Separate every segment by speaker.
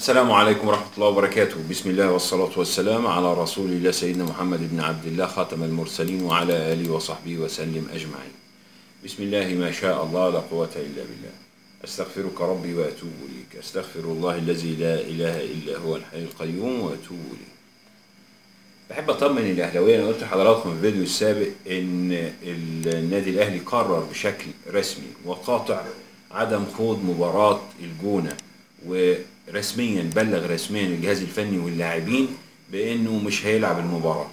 Speaker 1: السلام عليكم ورحمة الله وبركاته بسم الله والصلاة والسلام على رسول الله سيدنا محمد بن عبد الله خاتم المرسلين وعلى آله وصحبه وسلم أجمعين بسم الله ما شاء الله لا قوة إلا بالله أستغفرك ربي وأتوب إليك أستغفر الله الذي لا إله إلا هو الحي القيوم وأتوب إليه بحب أطمن الأهلاوية أنا قلت لحضراتكم في الفيديو السابق إن النادي الأهلي قرر بشكل رسمي وقاطع عدم خوض مباراة الجونة ورسميا بلغ رسميا الجهاز الفني واللاعبين بأنه مش هيلعب المباراة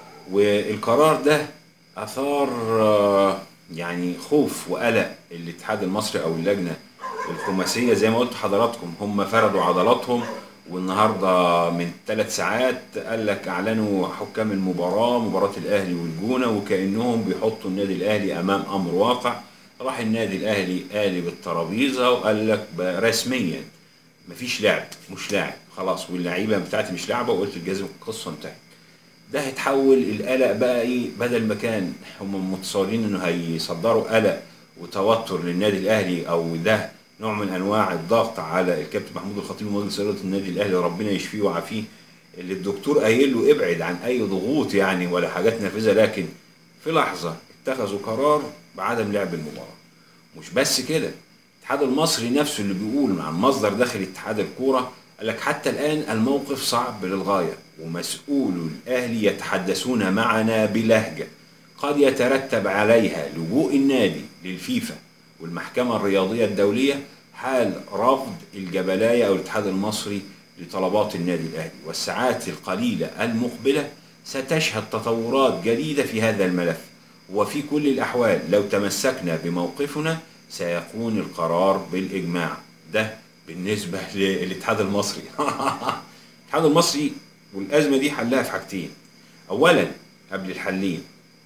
Speaker 1: والقرار ده أثار آه، يعني خوف وقلق الاتحاد المصري أو اللجنة الخماسية زي ما قلت لحضراتكم هم فردوا عضلاتهم والنهارده من ثلاث ساعات قال لك اعلنوا حكام المباراه مباراه الاهلي والجونه وكانهم بيحطوا النادي الاهلي امام امر واقع راح النادي الاهلي قالب الترابيزه وقال لك بقى رسميا مفيش لعب مش لاعب خلاص واللعيبه بتاعتي مش لاعبه وقلت الجزم القصه انتهت ده هيتحول القلق بقى ايه بدل ما كان هم متصورين انه هيصدروا قلق وتوتر للنادي الاهلي او ده نوع من انواع الضغط على الكابتن محمود الخطيب ومجلس اداره النادي الاهلي ربنا يشفيه ويعافيه اللي الدكتور قايل له ابعد عن اي ضغوط يعني ولا حاجات نافذه لكن في لحظه اتخذوا قرار بعدم لعب المباراه مش بس كده الاتحاد المصري نفسه اللي بيقول مع المصدر داخل اتحاد الكوره قال لك حتى الان الموقف صعب للغايه ومسؤولو الاهلي يتحدثون معنا بلهجه قد يترتب عليها لجوء النادي للفيفا والمحكمة الرياضية الدولية حال رفض الجبلاية أو الاتحاد المصري لطلبات النادي الأهلي والساعات القليلة المقبلة ستشهد تطورات جديدة في هذا الملف وفي كل الأحوال لو تمسكنا بموقفنا سيكون القرار بالإجماع ده بالنسبة للاتحاد المصري الاتحاد المصري والأزمة دي حلها في حاجتين أولا قبل الحلين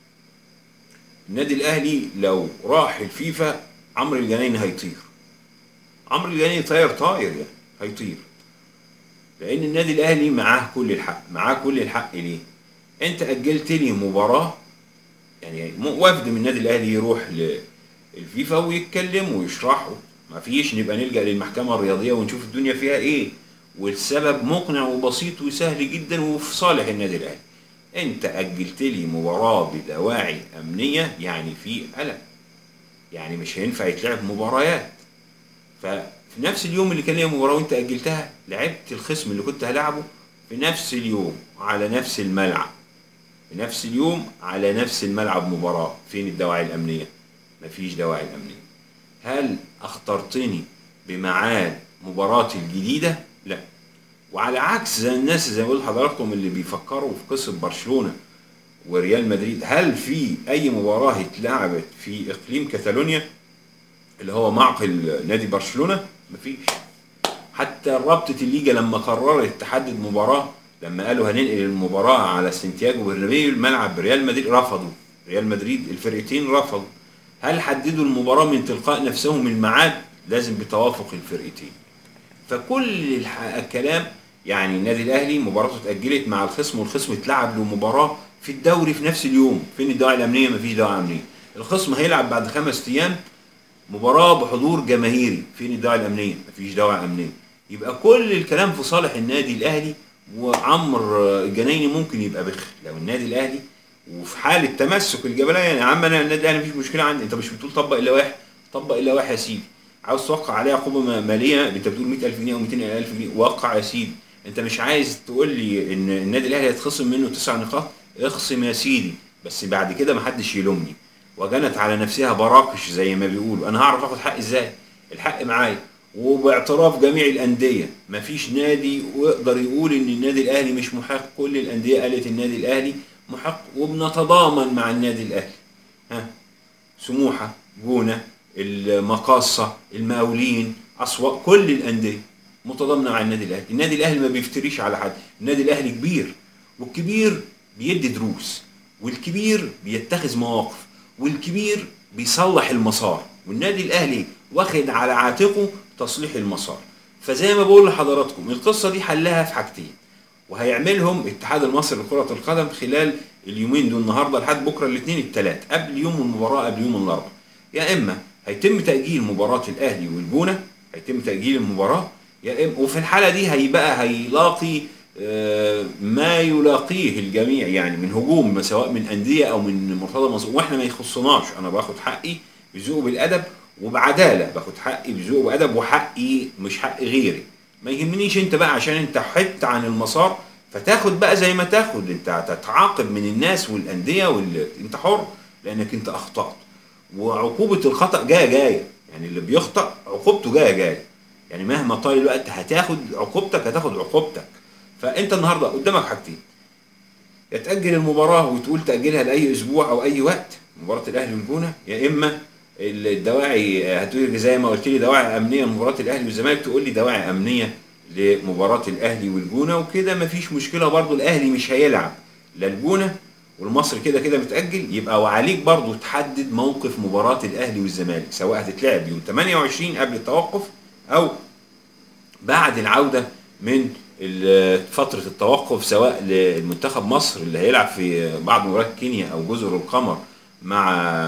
Speaker 1: النادي الاهلي لو راح الفيفا عمرو الجنايني هيطير عمرو الجنايني طاير طاير يعني هيطير لان النادي الاهلي معاه كل الحق معاه كل الحق ليه انت اجلت لي مباراه يعني م- وفد من النادي الاهلي يروح للفيفا ويتكلموا ويشرحوا ما فيش نبقى نلجا للمحكمه الرياضيه ونشوف الدنيا فيها ايه والسبب مقنع وبسيط وسهل جدا وفي صالح النادي الاهلي انت اجلت لي مباراه بدواعي امنيه يعني في قلق يعني مش هينفع يتلعب مباريات ففي نفس اليوم اللي كان ليا مباراه وانت اجلتها لعبت الخصم اللي كنت هلعبه في نفس اليوم على نفس الملعب في نفس اليوم على نفس الملعب مباراه فين الدواعي الامنيه مفيش دواعي امنيه هل اخطرتني بميعاد مباراتي الجديده لا وعلى عكس زي الناس زي ما قلت لحضراتكم اللي بيفكروا في قصه برشلونه وريال مدريد هل في اي مباراه اتلعبت في اقليم كاتالونيا اللي هو معقل نادي برشلونه مفيش حتى رابطه الليجا لما قررت تحدد مباراه لما قالوا هننقل المباراه على سانتياغو برنابيو الملعب ريال مدريد رفضوا ريال مدريد الفرقتين رفضوا هل حددوا المباراه من تلقاء نفسهم الميعاد لازم بتوافق الفرقتين فكل الح- الكلام يعني النادي الاهلي مباراته اتاجلت مع الخصم والخصم اتلعب له مباراه في الدوري في نفس اليوم فين الدواعي الامنيه مفيش دواعي امنيه الخصم هيلعب بعد خمس ايام مباراه بحضور جماهيري فين الدواعي الامنيه مفيش دواعي امنيه يبقى كل الكلام في صالح النادي الاهلي وعمر الجنايني ممكن يبقى بخ لو النادي الاهلي وفي حاله تمسك الجبلايه يعني يا عم انا النادي الاهلي مفيش مشكله عندي انت مش بتقول طبق الا واحد طبق الا واحد يا سيدي عاوز توقع عليه عقوبه م- ماليه انت بتقول 100000 جنيه او 200000 جنيه وقع يا سيدي انت مش عايز تقول لي ان النادي الاهلي هيتخصم منه تسع نقاط اخصم يا سيدي بس بعد كده محدش يلومني وجنت على نفسها براقش زي ما بيقولوا انا هعرف اخد حقي ازاي الحق معايا وباعتراف جميع الانديه مفيش نادي يقدر يقول ان النادي الاهلي مش محق كل الانديه قالت النادي الاهلي محق وبنتضامن مع النادي الاهلي ها سموحه جونه المقاصه المقاولين اسوأ كل الانديه متضامنه مع النادي الاهلي النادي الاهلي ما بيفتريش على حد النادي الاهلي كبير والكبير بيدي دروس والكبير بيتخذ مواقف والكبير بيصلح المسار والنادي الاهلي واخد على عاتقه تصليح المسار فزي ما بقول لحضراتكم القصه دي حلها في حاجتين وهيعملهم الاتحاد المصري لكره القدم خلال اليومين دول النهارده لحد بكره الاثنين الثلاث قبل يوم المباراه قبل يوم الاربعاء يا اما هيتم تاجيل مباراه الاهلي والجونه هيتم تاجيل المباراه يا إم- وفي الحاله دي هيبقى هيلاقي آه، ما يلاقيه الجميع يعني من هجوم سواء من انديه او من مرتضى منصور واحنا ما يخصناش انا باخد حقي بذوق بالادب وبعداله باخد حقي بذوق وادب وحقي مش حق غيري ما يهمنيش انت بقى عشان انت حدت عن المسار فتاخد بقى زي ما تاخد انت تتعاقب من الناس والانديه وال... انت حر لانك انت اخطات وعقوبه الخطا جايه جايه يعني اللي بيخطا عقوبته جايه جايه يعني مهما طال الوقت هتاخد عقوبتك هتاخد عقوبتك فانت النهارده قدامك حاجتين يا تاجل المباراه وتقول تاجلها لاي اسبوع او اي وقت مباراه الاهلي والجونه يا اما الدواعي هتقول زي ما قلت لي دواعي امنيه لمباراه الاهلي والزمالك تقول لي دواعي امنيه لمباراه الاهلي والجونه وكده مفيش مشكله برضو الاهلي مش هيلعب لا الجونه والمصري كده كده متاجل يبقى وعليك برضو تحدد موقف مباراه الاهلي والزمالك سواء هتتلعب يوم 28 قبل التوقف او بعد العوده من ال- فترة التوقف سواء لمنتخب مصر اللي هيلعب في بعض مباريات كينيا أو جزر القمر مع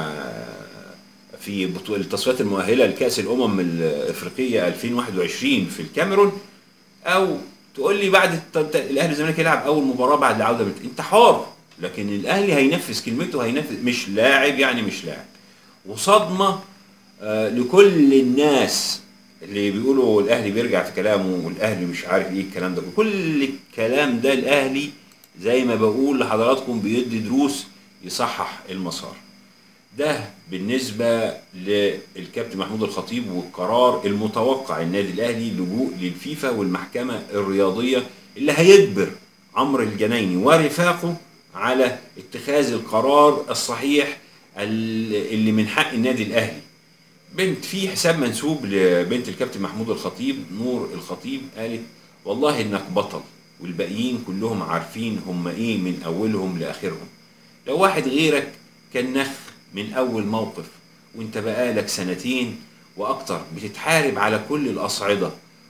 Speaker 1: في بطولة التصفيات المؤهلة لكأس الأمم الإفريقية 2021 في الكاميرون أو تقول لي بعد الت- الت- الأهلي والزمالك يلعب أول مباراة بعد العودة من أنت حر لكن الأهلي هينفذ كلمته هينفذ مش لاعب يعني مش لاعب وصدمة آه، لكل الناس اللي بيقولوا الاهلي بيرجع في كلامه والاهلي مش عارف ايه الكلام ده كل الكلام ده الاهلي زي ما بقول لحضراتكم بيدي دروس يصحح المسار ده بالنسبة للكابتن محمود الخطيب والقرار المتوقع النادي الأهلي لجوء للفيفا والمحكمة الرياضية اللي هيجبر عمرو الجنايني ورفاقه على اتخاذ القرار الصحيح ال- اللي من حق النادي الأهلي بنت في حساب منسوب لبنت الكابتن محمود الخطيب نور الخطيب قالت والله انك بطل والباقيين كلهم عارفين هم ايه من اولهم لاخرهم لو واحد غيرك كان نخ من اول موقف وانت بقالك سنتين واكتر بتتحارب على كل الاصعده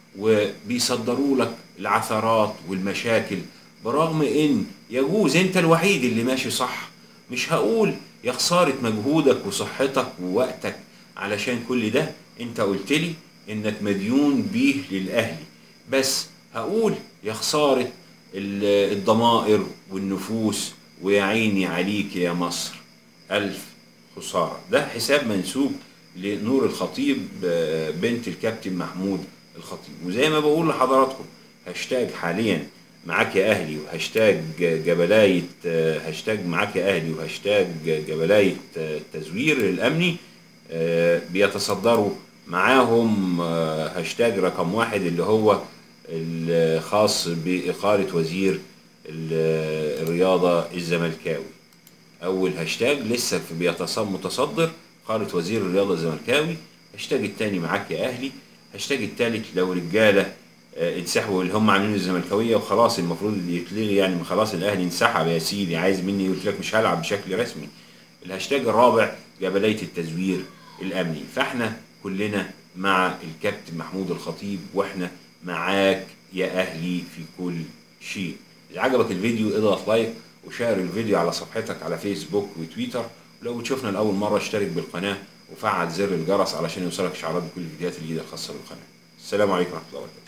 Speaker 1: وبيصدروا لك العثرات والمشاكل برغم ان يجوز انت الوحيد اللي ماشي صح مش هقول يا خساره مجهودك وصحتك ووقتك علشان كل ده انت قلت لي انك مديون بيه للاهلي بس هقول يا خساره ال- الضمائر والنفوس ويا عيني عليك يا مصر ألف خسارة ده حساب منسوب لنور الخطيب آه، بنت الكابتن محمود الخطيب وزي ما بقول لحضراتكم هاشتاج حاليا معاك يا اهلي وهاشتاج جبلايه آه، هاشتاج معاك يا اهلي وهاشتاج جبلايه آه، التزوير الامني آه، بيتصدروا معاهم آه، هاشتاج رقم واحد اللي هو الخاص بإقالة وزير ال- الرياضة الزملكاوي أول هاشتاج لسه في بيتص- متصدر إقالة وزير الرياضة الزملكاوي هاشتاج التاني معاك يا أهلي هاشتاج التالت لو رجالة آه، انسحبوا اللي هم عاملين الزملكاوية وخلاص المفروض يتلغي يعني خلاص الأهلي انسحب يا سيدي عايز مني قلت لك مش هلعب بشكل رسمي الهاشتاج الرابع جبلية التزوير الأمني فاحنا كلنا مع الكابتن محمود الخطيب واحنا معاك يا أهلي في كل شيء إذا عجبك الفيديو اضغط لايك وشير الفيديو على صفحتك على فيسبوك وتويتر ولو بتشوفنا لأول مرة اشترك بالقناة وفعل زر الجرس علشان يوصلك إشعارات بكل الفيديوهات الجديدة الخاصة بالقناة السلام عليكم ورحمة الله وبركاته